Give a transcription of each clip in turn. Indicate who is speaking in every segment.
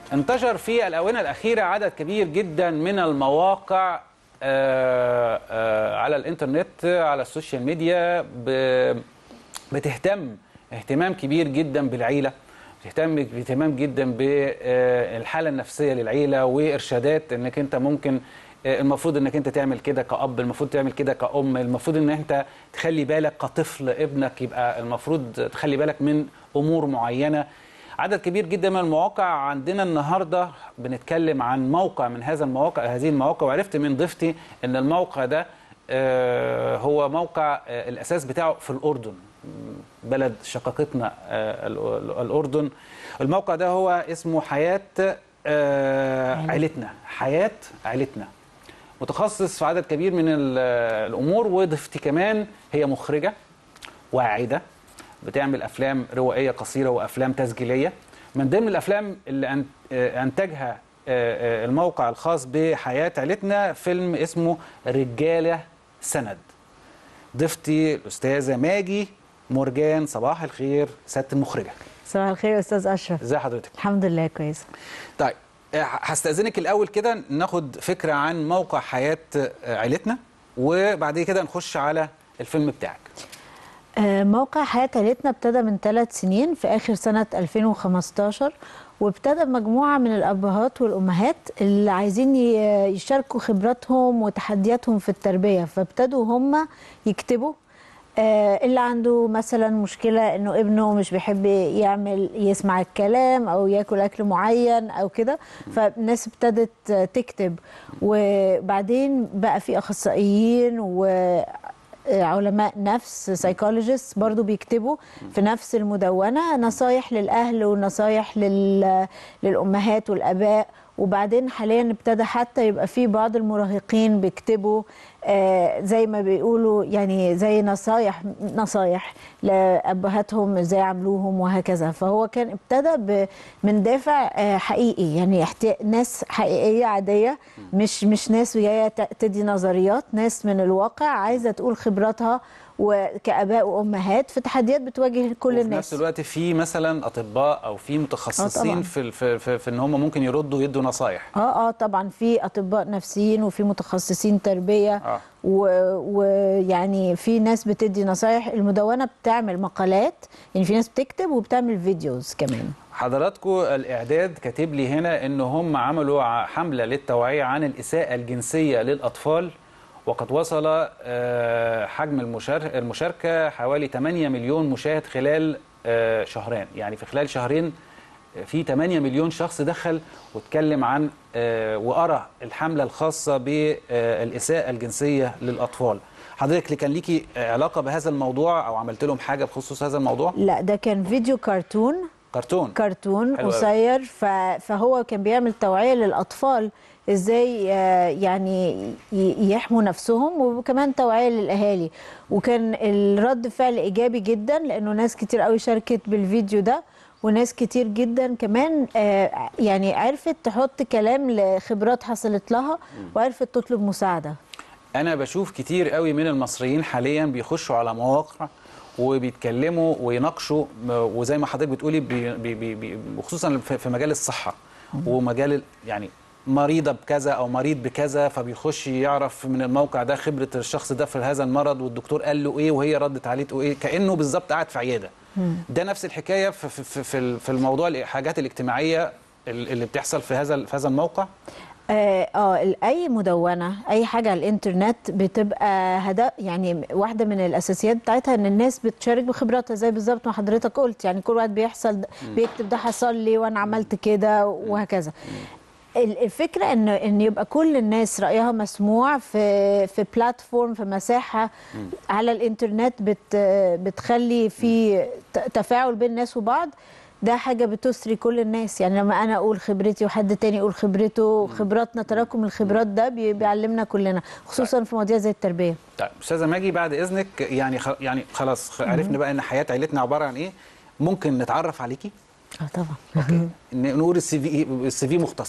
Speaker 1: انتشر في الآونة الأخيرة عدد كبير جدا من المواقع آه، آه، على الإنترنت على السوشيال ميديا ب- بتهتم اهتمام كبير جدا بالعيلة بتهتم اهتمام جدا بالحالة النفسية للعيلة وإرشادات إنك أنت ممكن آه، المفروض انك انت تعمل كده كأب المفروض تعمل كده كأم المفروض ان انت تخلي بالك كطفل ابنك يبقى المفروض تخلي بالك من امور معينة عدد كبير جدا من المواقع عندنا النهارده بنتكلم عن موقع من هذا المواقع هذه المواقع وعرفت من ضيفتي ان الموقع ده آه، هو موقع آه، الاساس بتاعه في الاردن بلد شقيقتنا آه، ال- الاردن الموقع ده هو اسمه حياه آه، عيلتنا حياه عيلتنا متخصص في عدد كبير من ال- الامور وضيفتي كمان هي مخرجه واعده بتعمل افلام روائيه قصيره وافلام تسجيليه من ضمن الافلام اللي أن- آه، انتجها آه، آه، الموقع الخاص بحياه عيلتنا فيلم اسمه رجاله سند ضيفتي الاستاذه ماجي مرجان صباح الخير سياده المخرجه
Speaker 2: صباح الخير يا استاذ اشرف
Speaker 1: ازي حضرتك
Speaker 2: الحمد لله كويسه
Speaker 1: طيب آه، هستأذنك الأول كده ناخد فكرة عن موقع حياة آه، عيلتنا وبعد كده نخش على الفيلم بتاعك
Speaker 2: آه، موقع حياة عيلتنا ابتدى من ثلاث سنين في آخر سنة 2015 وابتدى مجموعة من الأبهات والأمهات اللي عايزين ي- يشاركوا خبراتهم وتحدياتهم في التربية فابتدوا هم يكتبوا آه، اللي عنده مثلا مشكلة انه ابنه مش بيحب يعمل يسمع الكلام او ياكل اكل معين او كده فالناس ابتدت تكتب وبعدين بقى في اخصائيين و علماء نفس سايكولوجيست برضو بيكتبوا في نفس المدونة نصايح للأهل ونصايح لل... للأمهات والآباء وبعدين حاليا ابتدى حتى يبقى في بعض المراهقين بيكتبوا آه زي ما بيقولوا يعني زي نصايح نصايح لأبهاتهم ازاي عملوهم وهكذا فهو كان ابتدى ب... من دافع آه حقيقي يعني احتي... ناس حقيقية عادية مش مش ناس جاية ت- تدي نظريات ناس من الواقع عايزة تقول خبراتها وكآباء وأمهات في تحديات بتواجه كل
Speaker 1: وفي
Speaker 2: الناس
Speaker 1: نفس الوقت في مثلا أطباء أو في
Speaker 2: آه
Speaker 1: متخصصين
Speaker 2: طبعاً.
Speaker 1: في, في, في, في إن هم ممكن يردوا ويدوا نصايح
Speaker 2: اه اه طبعا في اطباء نفسيين وفي متخصصين تربيه
Speaker 1: آه.
Speaker 2: ويعني في ناس بتدي نصايح المدونه بتعمل مقالات يعني في ناس بتكتب وبتعمل فيديوز كمان
Speaker 1: حضراتكم الإعداد كاتب لي هنا إن هم عملوا ع- حملة للتوعية عن الإساءة الجنسية للأطفال وقد وصل آه، حجم المشار- المشاركة حوالي 8 مليون مشاهد خلال آه، شهرين يعني في خلال شهرين في 8 مليون شخص دخل واتكلم عن آه، وقرأ الحملة الخاصة بالإساءة الجنسية للأطفال حضرتك اللي كان ليكي علاقة بهذا الموضوع أو عملت لهم حاجة بخصوص هذا الموضوع
Speaker 2: لا ده كان فيديو كرتون
Speaker 1: كرتون
Speaker 2: كرتون
Speaker 1: حلو أوي.
Speaker 2: قصير ف- فهو كان بيعمل توعية للأطفال ازاي آه، يعني ي- يحموا نفسهم وكمان توعية للأهالي وكان الرد فعل إيجابي جدا لأنه ناس كتير قوي شاركت بالفيديو ده وناس كتير جدا كمان آه، يعني عرفت تحط كلام لخبرات حصلت لها وعرفت تطلب مساعدة
Speaker 1: انا بشوف كتير قوي من المصريين حاليا بيخشوا على مواقع وبيتكلموا ويناقشوا م- وزي ما حضرتك بتقولي بي بي بي بي خصوصا في في مجال الصحه ومجال ال- يعني مريضه بكذا او مريض بكذا فبيخش يعرف من الموقع ده خبره الشخص ده في هذا المرض والدكتور قال له ايه وهي ردت عليه تقول ايه كانه بالظبط قاعد في عياده ده نفس الحكايه في في في- في ال- في الموضوع الحاجات الاجتماعيه ال- اللي بتحصل في هذا في هذا الموقع
Speaker 2: اه آه، ال- اي مدونه اي حاجه على الانترنت بتبقى هدف يعني واحده من الاساسيات بتاعتها ان الناس بتشارك بخبراتها زي بالظبط ما حضرتك قلت يعني كل واحد بيحصل بيكتب ده حصل لي وانا عملت كده وهكذا ال- الفكره ان ان يبقى كل الناس رايها مسموع في في بلاتفورم في مساحه على الانترنت بت بتخلي في ت- تفاعل بين الناس وبعض ده حاجه بتسري كل الناس يعني لما انا اقول خبرتي وحد تاني يقول خبرته خبراتنا تراكم الخبرات ده بي- بيعلمنا كلنا خصوصا في مواضيع زي التربيه
Speaker 1: طيب استاذه ماجي بعد اذنك يعني خ... يعني خلاص خ- عرفنا بقى ان حياه عيلتنا عباره عن ايه ممكن نتعرف عليكي
Speaker 2: اه طبعا
Speaker 1: ن- نقول السي في السي في مختصر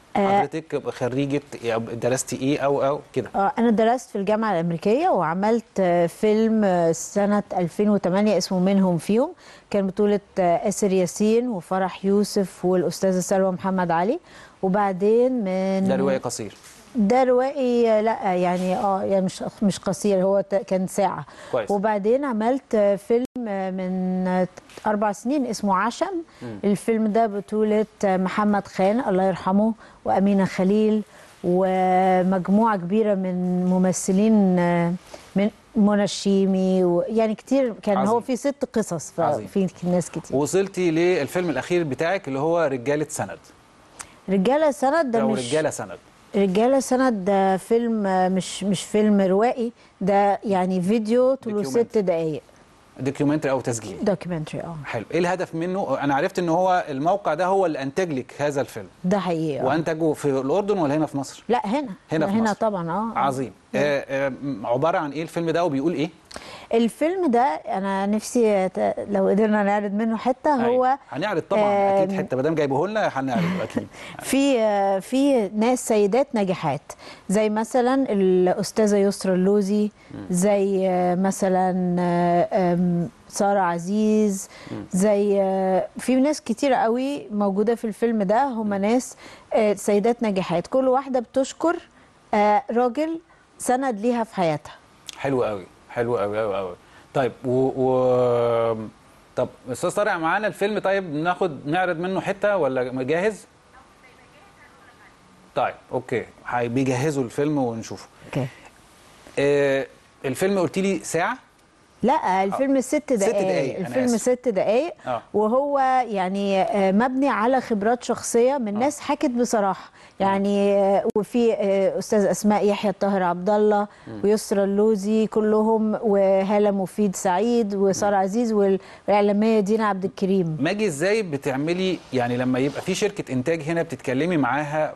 Speaker 1: حضرتك خريجه درستي ايه او او كده
Speaker 2: آه، أنا درست في الجامعة الأمريكية وعملت آه، فيلم آه، سنة 2008 اسمه منهم فيهم كان بطولة آه، آسر ياسين وفرح يوسف والأستاذة سلوى محمد علي وبعدين من
Speaker 1: ده روايه قصير
Speaker 2: ده روائي آه، لا يعني اه يعني مش مش قصير هو ت- كان ساعة
Speaker 1: كويس.
Speaker 2: وبعدين عملت آه، فيلم آه، من آه، أربع سنين اسمه عشم الفيلم ده بطولة آه، محمد خان الله يرحمه وأمينة خليل ومجموعة كبيرة من ممثلين آه، من منى الشيمي و- يعني كتير كان
Speaker 1: عظيم.
Speaker 2: هو في ست قصص
Speaker 1: عظيم.
Speaker 2: ففي ناس كتير
Speaker 1: وصلتي للفيلم الاخير بتاعك اللي هو رجاله سند
Speaker 2: رجالة سند ده
Speaker 1: او
Speaker 2: مش
Speaker 1: رجاله سند
Speaker 2: رجالة سند ده فيلم آه، مش مش فيلم روائي ده يعني فيديو طوله
Speaker 1: دوكيومنتري.
Speaker 2: ست دقايق
Speaker 1: دوكيومنتري او تسجيل
Speaker 2: دوكيومنتري اه
Speaker 1: حلو ايه الهدف منه انا عرفت ان هو الموقع ده هو اللي انتج لك هذا الفيلم
Speaker 2: ده حقيقي آه.
Speaker 1: وانتجه في الاردن ولا هنا في مصر
Speaker 2: لا هنا
Speaker 1: هنا في
Speaker 2: هنا
Speaker 1: مصر.
Speaker 2: طبعا اه آه.
Speaker 1: عظيم آه آه عباره عن ايه الفيلم ده وبيقول ايه
Speaker 2: الفيلم ده انا نفسي ت- لو قدرنا نعرض منه حته هو
Speaker 1: أيوة. هنعرض طبعا اكيد
Speaker 2: آم،
Speaker 1: حته ما دام جايبه لنا هنعرضه اكيد
Speaker 2: في آه، في ناس سيدات ناجحات زي مثلا الاستاذه يسرا اللوزي زي آه، مثلا آه، آم، ساره عزيز زي آه، في ناس كتير قوي موجوده في الفيلم ده هم ناس آه، سيدات ناجحات كل واحده بتشكر آه، راجل سند ليها في حياتها
Speaker 1: حلو قوي حلو قوي قوي قوي طيب و, و... طب استاذ طارق معانا الفيلم طيب ناخد نعرض منه حته ولا جاهز طيب اوكي هي- بيجهزوا الفيلم ونشوفه
Speaker 2: اوكي
Speaker 1: آه الفيلم قلت لي ساعه
Speaker 2: لا الفيلم ست دقائق,
Speaker 1: دقايق، أنا
Speaker 2: الفيلم
Speaker 1: آسف.
Speaker 2: ست دقائق
Speaker 1: آه.
Speaker 2: وهو يعني آه، مبني على خبرات شخصيه من ناس حكت بصراحه يعني آه، وفي آه، استاذ اسماء يحيى الطاهر عبد الله ويسرى اللوزي كلهم وهاله مفيد سعيد وساره عزيز والاعلاميه دينا عبد الكريم
Speaker 1: ماجي ازاي بتعملي يعني لما يبقى في شركه انتاج هنا بتتكلمي معاها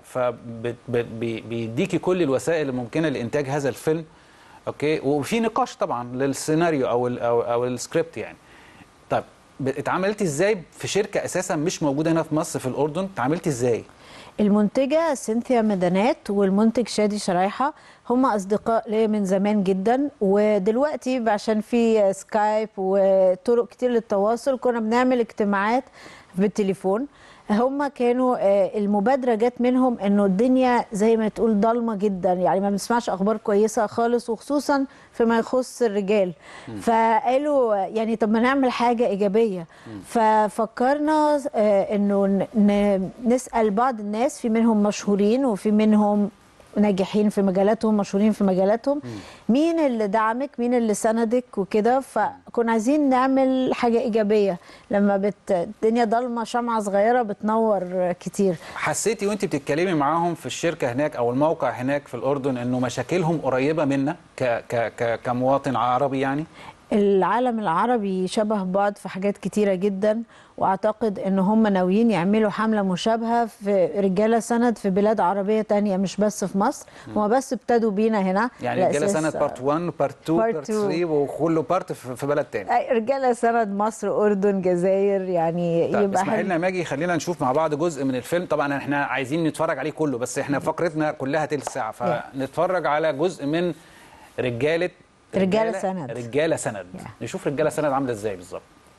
Speaker 1: فبيديكي كل الوسائل الممكنه لانتاج هذا الفيلم اوكي وفي نقاش طبعا للسيناريو او ال او, أو السكريبت يعني طيب ب- اتعاملتي ازاي في شركه اساسا مش موجوده هنا في مصر في الاردن اتعاملتي ازاي
Speaker 2: المنتجة سينثيا ميدانات والمنتج شادي شرايحة هم أصدقاء ليا من زمان جدا ودلوقتي عشان في سكايب وطرق كتير للتواصل كنا بنعمل اجتماعات بالتليفون هم كانوا آه، المبادرة جت منهم انه الدنيا زي ما تقول ضلمة جدا يعني ما بنسمعش اخبار كويسة خالص وخصوصا فيما يخص الرجال فقالوا يعني طب ما نعمل حاجة ايجابية ففكرنا آه، انه ن- ن- نسأل بعض الناس في منهم مشهورين وفي منهم ناجحين في مجالاتهم مشهورين في مجالاتهم مين اللي دعمك مين اللي سندك وكده فكنا عايزين نعمل حاجة إيجابية لما بت... الدنيا ضلمة شمعة صغيرة بتنور كتير
Speaker 1: حسيتي وانت بتتكلمي معاهم في الشركه هناك او الموقع هناك في الاردن انه مشاكلهم قريبه منا ك ك ك كمواطن عربي يعني
Speaker 2: العالم العربي شبه بعض في حاجات كتيرة جدا واعتقد ان هم ناويين يعملوا حملة مشابهة في رجالة سند في بلاد عربية تانية مش بس في مصر هم بس ابتدوا بينا هنا
Speaker 1: يعني
Speaker 2: على
Speaker 1: رجاله
Speaker 2: أساس-
Speaker 1: سنه بارت 1 بارت 2
Speaker 2: Part
Speaker 1: بارت
Speaker 2: two.
Speaker 1: 3 وكله بارت في في بلد تاني
Speaker 2: أي رجالة سند مصر أردن جزائر يعني
Speaker 1: طيب
Speaker 2: يبقى
Speaker 1: اسمحي
Speaker 2: حلو.
Speaker 1: لنا ماجي خلينا نشوف مع بعض جزء من الفيلم طبعا احنا عايزين نتفرج عليه كله بس احنا فقرتنا كلها تلت ساعه فنتفرج على جزء من رجاله
Speaker 2: رجالة سند.
Speaker 1: رجاله سند
Speaker 2: Yeah.
Speaker 1: نشوف رجاله سند عامله ازاي بالظبط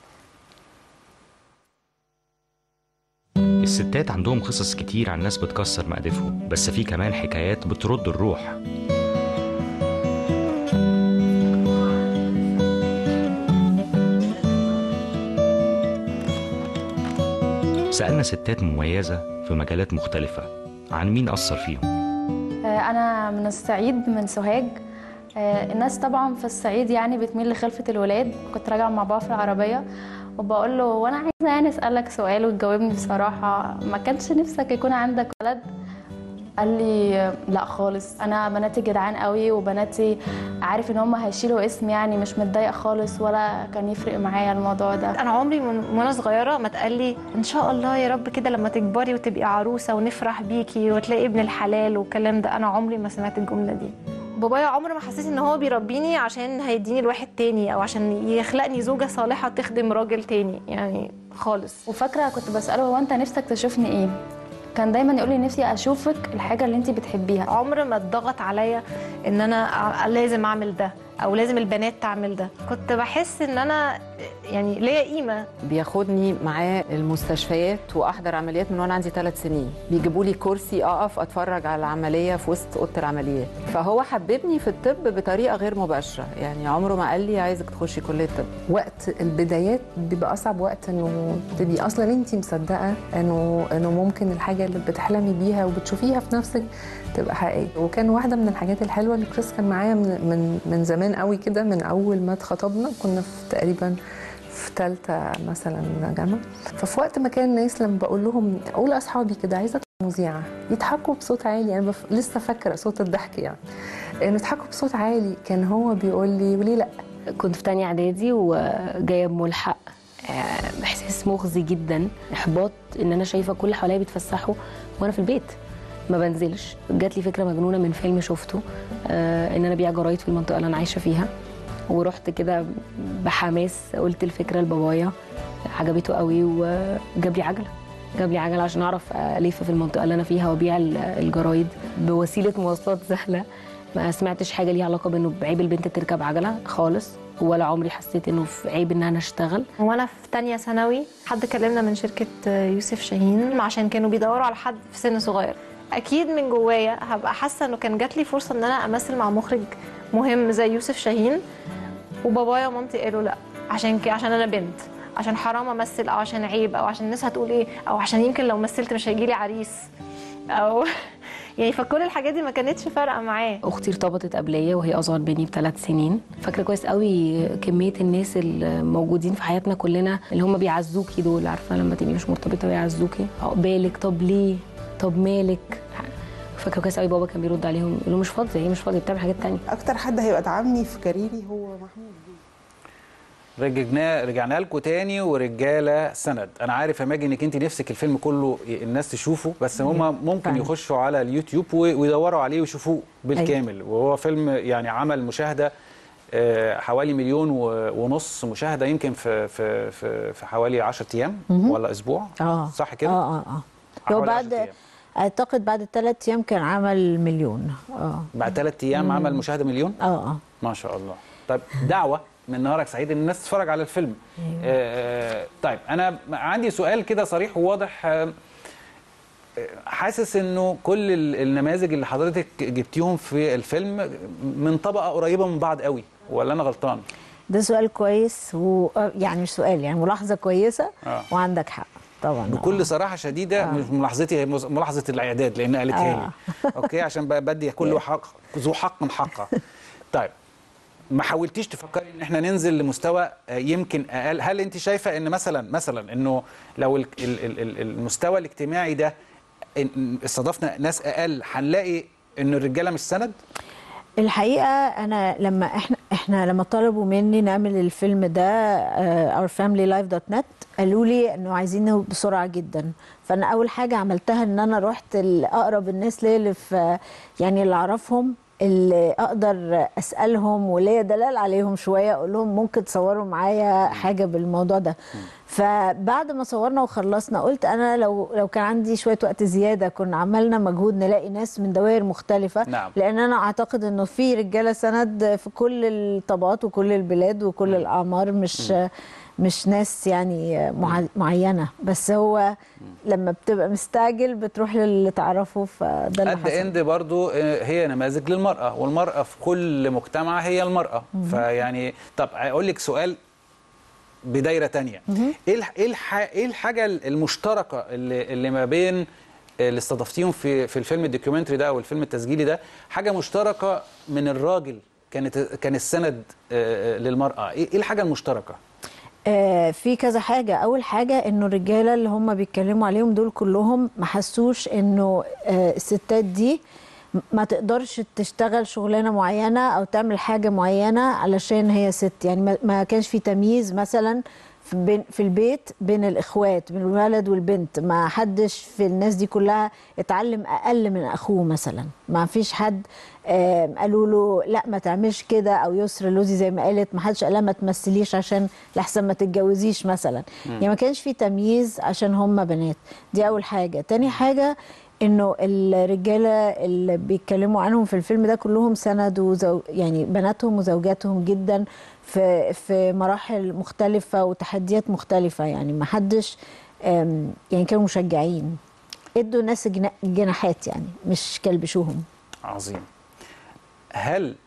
Speaker 3: الستات عندهم قصص كتير عن ناس بتكسر مقادفهم بس في كمان حكايات بترد الروح سألنا ستات مميزة في مجالات مختلفة عن مين أثر فيهم
Speaker 4: آه، أنا من الصعيد من سوهاج آه، الناس طبعا في الصعيد يعني بتميل لخلفة الولاد كنت راجعة مع بابا في العربية وبقول له وانا عايزة يعني اسألك سؤال وتجاوبني بصراحة ما كانش نفسك يكون عندك ولد قال لي لا خالص انا بناتي جدعان قوي وبناتي عارف ان هم هيشيلوا اسم يعني مش متضايق خالص ولا كان يفرق معايا الموضوع ده
Speaker 5: انا عمري من وانا صغيره ما اتقال لي ان شاء الله يا رب كده لما تكبري وتبقي عروسه ونفرح بيكي وتلاقي ابن الحلال والكلام ده انا عمري ما سمعت الجمله دي بابايا عمر ما حسيت ان هو بيربيني عشان هيديني لواحد تاني او عشان يخلقني زوجه صالحه تخدم راجل تاني يعني خالص
Speaker 4: وفاكرة كنت بسأله هو انت نفسك تشوفني ايه كان دايما يقول لي نفسي اشوفك الحاجه اللي انت بتحبيها
Speaker 5: عمر ما اتضغط عليا ان انا ع- لازم اعمل ده او لازم البنات تعمل ده كنت بحس ان انا يعني ليا قيمه
Speaker 6: بياخدني معاه المستشفيات واحضر عمليات من وانا عندي ثلاث سنين بيجيبوا لي كرسي اقف اتفرج على العمليه في وسط اوضه العمليات فهو حببني في الطب بطريقه غير مباشره يعني عمره ما قال لي عايزك تخشي كليه طب
Speaker 7: وقت البدايات بيبقى اصعب وقت انه تبقي اصلا انت مصدقه انه انه ممكن الحاجه اللي بتحلمي بيها وبتشوفيها في نفسك تبقى حقيقيه وكان واحده من الحاجات الحلوه اللي كريس كان معايا من من من زمان قوي كده من اول ما اتخطبنا كنا في تقريبا في ثالثه مثلا جامعه ففي وقت ما كان الناس لما بقول لهم اقول لاصحابي كده عايزه اطلع مذيعه يضحكوا بصوت عالي يعني بف... لسه فاكره صوت الضحك يعني انه يضحكوا بصوت عالي كان هو بيقول لي وليه لا
Speaker 8: كنت في تانية اعدادي وجايه بملحق آه، احساس مخزي جدا احباط ان انا شايفه كل اللي حواليا بيتفسحوا وانا في البيت ما بنزلش جات لي فكره مجنونه من فيلم شفته آه، ان انا ابيع جرايد في المنطقه اللي انا عايشه فيها ورحت كده بحماس قلت الفكره لبابايا عجبته قوي وجاب لي عجله جاب لي عجله عشان اعرف الف في المنطقه اللي انا فيها وابيع ال- الجرايد بوسيله مواصلات سهله ما سمعتش حاجه ليها علاقه بانه بعيب البنت تركب عجله خالص ولا عمري حسيت انه في عيب ان انا اشتغل
Speaker 5: وانا في تانية ثانوي حد كلمنا من شركه يوسف شاهين عشان كانوا بيدوروا على حد في سن صغير اكيد من جوايا هبقى حاسه انه كان جات لي فرصه ان انا امثل مع مخرج مهم زي يوسف شاهين وبابايا ومامتي قالوا لا عشان كده عشان انا بنت عشان حرام امثل او عشان عيب او عشان الناس هتقول ايه او عشان يمكن لو مثلت مش هيجي لي عريس او يعني فكل الحاجات دي ما كانتش فارقه معاه
Speaker 8: اختي ارتبطت قبليه وهي اصغر مني بثلاث سنين فاكره كويس قوي كميه الناس الموجودين في حياتنا كلنا اللي هم بيعزوكي دول عارفه لما تبقي مش مرتبطه ويعزوكي عقبالك طب ليه طب مالك فاكره كويس قوي بابا كان بيرد عليهم يقول له مش فاضيه هي مش فاضيه بتعمل حاجات تانية
Speaker 9: اكتر حد هيبقى دعمني في كاريري هو محمود
Speaker 1: رجعنا رجعنا لكم تاني ورجاله سند انا عارف يا ماجي انك انت نفسك الفيلم كله ي- الناس تشوفه بس هم ممكن
Speaker 2: فعلا.
Speaker 1: يخشوا على اليوتيوب و- ويدوروا عليه ويشوفوه بالكامل وهو فيلم يعني عمل مشاهده آه، حوالي مليون و- ونص مشاهده يمكن في في في, في حوالي 10 ايام ولا اسبوع
Speaker 2: اه
Speaker 1: صح كده
Speaker 2: اه اه اه هو
Speaker 1: حوالي 10
Speaker 2: بعد
Speaker 1: أيام.
Speaker 2: اعتقد بعد ثلاث ايام كان عمل مليون اه
Speaker 1: بعد ثلاث ايام عمل مشاهده مليون
Speaker 2: اه اه
Speaker 1: ما شاء الله طيب دعوة من نهارك سعيد ان الناس تتفرج على الفيلم آه طيب انا عندي سؤال كده صريح وواضح آه آه، حاسس انه كل ال- النماذج اللي حضرتك جبتيهم في الفيلم من طبقة قريبة من بعض قوي ولا انا غلطان
Speaker 2: ده سؤال كويس ويعني مش سؤال يعني ملاحظه كويسه
Speaker 1: آه.
Speaker 2: وعندك حق طبعا
Speaker 1: بكل صراحة شديدة مش ملاحظتي هي مز- ملاحظة الإعداد لأن قالتها
Speaker 2: آه.
Speaker 1: لي أوكي عشان بقى بدي كل حق ذو حق حقه طيب ما حاولتيش تفكري ان احنا ننزل لمستوى آه، يمكن اقل هل انت شايفه ان مثلا مثلا انه لو ال- ال- ال- ال- المستوى الاجتماعي ده إن- استضفنا ناس اقل هنلاقي ان الرجاله مش سند
Speaker 2: الحقيقه انا لما احنا احنا لما طلبوا مني نعمل الفيلم ده اور فاميلي لايف دوت نت قالوا لي انه عايزينه بسرعه جدا فانا اول حاجه عملتها ان انا رحت لاقرب الناس ليا اللي في يعني اللي اعرفهم اللي اقدر اسالهم وليا دلال عليهم شويه اقول لهم ممكن تصوروا معايا حاجه بالموضوع ده فبعد ما صورنا وخلصنا قلت انا لو لو كان عندي شويه وقت زياده كنا عملنا مجهود نلاقي ناس من دوائر مختلفه
Speaker 1: نعم.
Speaker 2: لان انا اعتقد انه في رجاله سند في كل الطبقات وكل البلاد وكل الاعمار مش مش ناس يعني مع- معينه بس هو لما بتبقى مستعجل بتروح للي تعرفه فده اللي
Speaker 1: قد
Speaker 2: حصل
Speaker 1: اند برضو آه، هي نماذج للمراه والمراه في كل مجتمع هي المراه فيعني طب اقول لك سؤال بدايره تانية ايه الح- ايه الح- ايه الحاجه المشتركه اللي اللي ما بين اللي استضفتيهم في في الفيلم الدوكيومنتري ده او الفيلم التسجيلي ده حاجه مشتركه من الراجل كانت كان السند آه، آه، للمراه ايه إيه الحاجه المشتركه
Speaker 2: آه، في كذا حاجة أول حاجة إنه الرجالة اللي هم بيتكلموا عليهم دول كلهم ما حسوش إنه آه، الستات دي ما تقدرش تشتغل شغلانة معينة أو تعمل حاجة معينة علشان هي ست يعني ما- ما كانش في تمييز مثلا في, بين في البيت بين الاخوات بين الولد والبنت ما حدش في الناس دي كلها اتعلم اقل من اخوه مثلا ما فيش حد آم، قالوا له لا ما تعملش كده او يسر لوزي زي ما قالت ما حدش قال لها ما تمثليش عشان لحسن ما تتجوزيش مثلا
Speaker 10: مم.
Speaker 2: يعني ما كانش في تمييز عشان هم بنات دي اول حاجه تاني حاجه انه الرجاله اللي بيتكلموا عنهم في الفيلم ده كلهم سندوا زو يعني بناتهم وزوجاتهم جدا في في مراحل مختلفه وتحديات مختلفه يعني ما حدش آم، يعني كانوا مشجعين ادوا الناس جنا- جناحات يعني مش كلبشوهم
Speaker 1: عظيم هل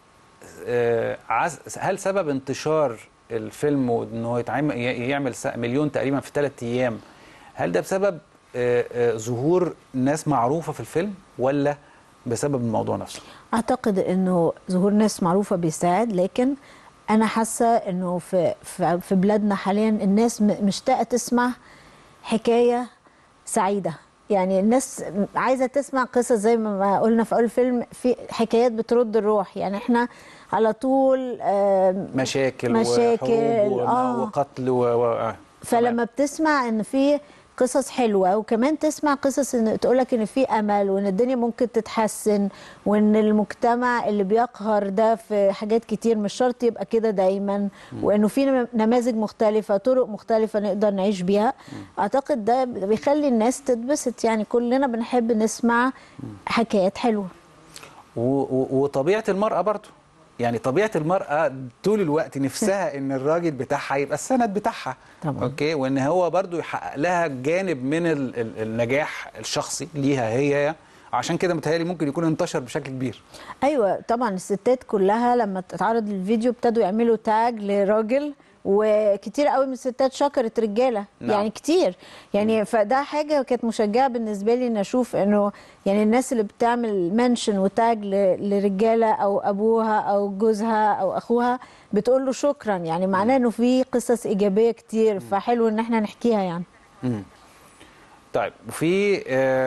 Speaker 1: آه، عز- هل سبب انتشار الفيلم وان هو يتعمل ي- يعمل س- مليون تقريبا في ثلاث ايام هل ده بسبب آه، آه، ظهور ناس معروفه في الفيلم ولا بسبب الموضوع نفسه؟
Speaker 2: اعتقد انه ظهور ناس معروفه بيساعد لكن انا حاسه انه في في في بلادنا حاليا الناس م- مشتاقه تسمع حكايه سعيده يعني الناس عايزه تسمع قصص زي ما ما قلنا في اول فيلم في حكايات بترد الروح يعني احنا على طول آم،
Speaker 1: مشاكل
Speaker 2: مشاكل
Speaker 1: وحروب و-
Speaker 2: اه
Speaker 1: وقتل و... و... آه.
Speaker 2: فلما بتسمع ان في قصص حلوه وكمان تسمع قصص ان تقولك ان في امل وان الدنيا ممكن تتحسن وان المجتمع اللي بيقهر ده في حاجات كتير مش شرط يبقى كده دايما وانه في نم- نماذج مختلفه طرق مختلفه نقدر نعيش بيها اعتقد ده بيخلي الناس تتبسط يعني كلنا بنحب نسمع حكايات حلوه
Speaker 1: و... و... وطبيعه المراه برضو يعني طبيعه المراه طول الوقت نفسها ان الراجل بتاعها يبقى السند بتاعها
Speaker 2: طبعا.
Speaker 1: اوكي وان هو برضو يحقق لها جانب من ال... ال... النجاح الشخصي ليها هي عشان كده متهيألي ممكن يكون انتشر بشكل كبير
Speaker 2: ايوه طبعا الستات كلها لما تتعرض للفيديو ابتدوا يعملوا تاج لراجل وكتير قوي من الستات شكرت رجاله
Speaker 10: نعم.
Speaker 2: يعني كتير يعني فده حاجه كانت مشجعه بالنسبه لي ان اشوف انه يعني الناس اللي بتعمل منشن وتاج ل- لرجاله او ابوها او جوزها او اخوها بتقول له شكرا يعني معناه انه في قصص ايجابيه كتير فحلو ان احنا نحكيها يعني
Speaker 1: مم. طيب في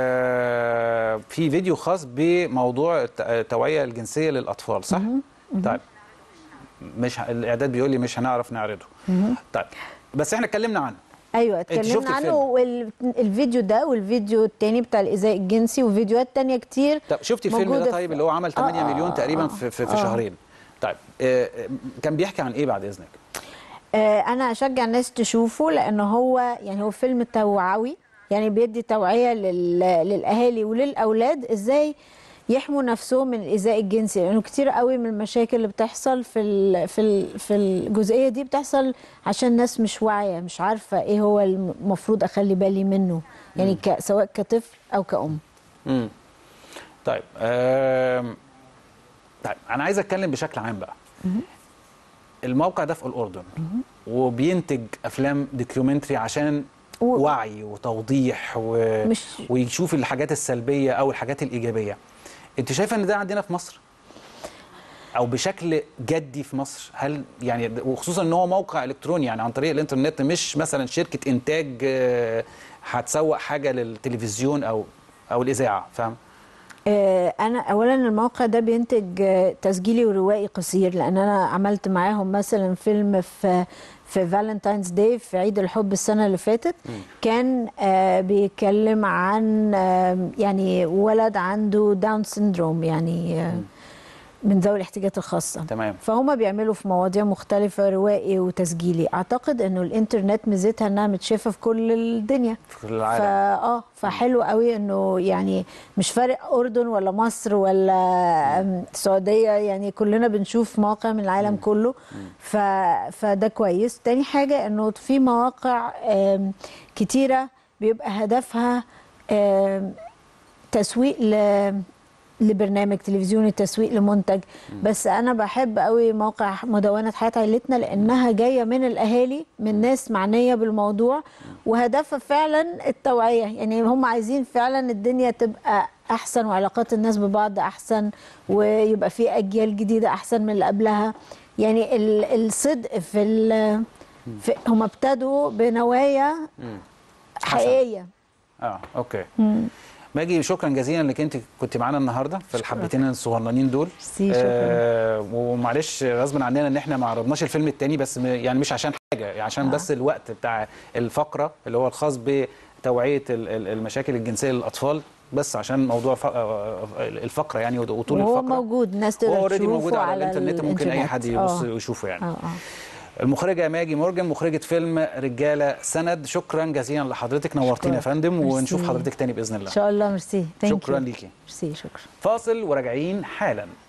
Speaker 1: آه في فيديو خاص بموضوع الت- التوعيه الجنسيه للاطفال صح؟ طيب مش ه- الاعداد بيقول لي مش هنعرف نعرضه طيب بس احنا اتكلمنا عنه
Speaker 2: ايوه
Speaker 1: أنت شفت
Speaker 2: اتكلمنا عنه
Speaker 1: الفيلم؟
Speaker 2: والفيديو ده والفيديو التاني بتاع الايذاء الجنسي وفيديوهات تانية كتير
Speaker 1: طب شفتي الفيلم
Speaker 2: موجودة
Speaker 1: ده
Speaker 2: في-
Speaker 1: طيب اللي هو عمل 8
Speaker 2: آه،
Speaker 1: مليون
Speaker 2: آه،
Speaker 1: تقريبا
Speaker 2: آه،
Speaker 1: في, في, في
Speaker 2: آه.
Speaker 1: شهرين طيب آه آه، كان بيحكي عن ايه بعد اذنك؟
Speaker 2: آه، انا اشجع الناس تشوفه لان هو يعني هو فيلم توعوي يعني بيدي توعيه لل- للاهالي وللاولاد ازاي يحموا نفسهم من الايذاء الجنسي لانه كتير قوي من المشاكل اللي بتحصل في ال في ال في الجزئيه دي بتحصل عشان ناس مش واعيه مش عارفه ايه هو المفروض اخلي بالي منه يعني ك سواء كطفل او كأم
Speaker 1: امم طيب آم، طيب انا عايز اتكلم بشكل عام بقى الموقع ده في الاردن وبينتج افلام دوكيومنتري عشان وعي وتوضيح و...
Speaker 2: مش-
Speaker 1: ويشوف الحاجات السلبيه او الحاجات الايجابيه انت شايفه ان ده عندنا في مصر او بشكل جدي في مصر هل يعني وخصوصا ان هو موقع الكتروني يعني عن طريق الانترنت مش مثلا شركه انتاج آه، هتسوق حاجه للتلفزيون او او الاذاعه فاهم
Speaker 2: آه، انا اولا الموقع ده بينتج آه، تسجيلي وروائي قصير لان انا عملت معاهم مثلا فيلم في في فالنتاينز داي في عيد الحب السنه اللي فاتت كان آه، بيتكلم عن آه، يعني ولد عنده داون سيندروم يعني آه، من ذوي الاحتياجات الخاصه
Speaker 1: تمام
Speaker 2: فهم بيعملوا في مواضيع مختلفة روائي وتسجيلي أعتقد أنه الإنترنت ميزتها أنها متشافة في كل الدنيا
Speaker 1: في العالم
Speaker 2: فا اه فحلو قوي انه يعني مش فارق اردن ولا مصر ولا أم، السعوديه يعني كلنا بنشوف مواقع من العالم كله ف فده كويس تاني حاجه انه في مواقع أم، كتيره بيبقى هدفها أم، تسويق ل لبرنامج تلفزيوني تسويق لمنتج بس انا بحب قوي موقع مدونه حياه عائلتنا لانها جايه من الاهالي من ناس معنيه بالموضوع وهدفها فعلا التوعيه يعني هم عايزين فعلا الدنيا تبقى احسن وعلاقات الناس ببعض احسن ويبقى في اجيال جديده احسن من اللي قبلها يعني ال- الصدق في, ال- في هم ابتدوا بنوايا
Speaker 1: مم.
Speaker 2: حقيقيه
Speaker 1: اه اوكي
Speaker 2: مم.
Speaker 1: ماجي شكرا جزيلا انك انت كنت معانا النهارده في الحبتين الصغننين دول
Speaker 2: ميرسي، شكراً.
Speaker 1: آه ومعلش غصب عننا ان احنا ما عرضناش الفيلم التاني بس م- يعني مش عشان حاجه يعني عشان
Speaker 2: آه.
Speaker 1: بس الوقت بتاع الفقره اللي هو الخاص بتوعيه ال- ال- المشاكل الجنسيه للاطفال بس عشان موضوع ف- آه، الفقره يعني وطول
Speaker 2: وهو
Speaker 1: الفقره
Speaker 2: موجود الناس
Speaker 1: هو
Speaker 2: تقدر
Speaker 1: اوريدي
Speaker 2: تشوفه
Speaker 1: موجود على, الانترنت ممكن اي حد يبص
Speaker 2: آه.
Speaker 1: ويشوفه يعني
Speaker 2: اه اه
Speaker 1: المخرجه ماجي مورجان مخرجه فيلم رجاله سند شكرا جزيلا لحضرتك نورتينا يا
Speaker 2: شكراً.
Speaker 1: فندم ونشوف
Speaker 2: ميرسي.
Speaker 1: حضرتك تاني باذن
Speaker 2: ان
Speaker 1: الله
Speaker 2: شاء الله ميرسي Thank
Speaker 1: شكرا
Speaker 2: you.
Speaker 1: ليكي
Speaker 2: ميرسي شكرا
Speaker 1: فاصل وراجعين حالا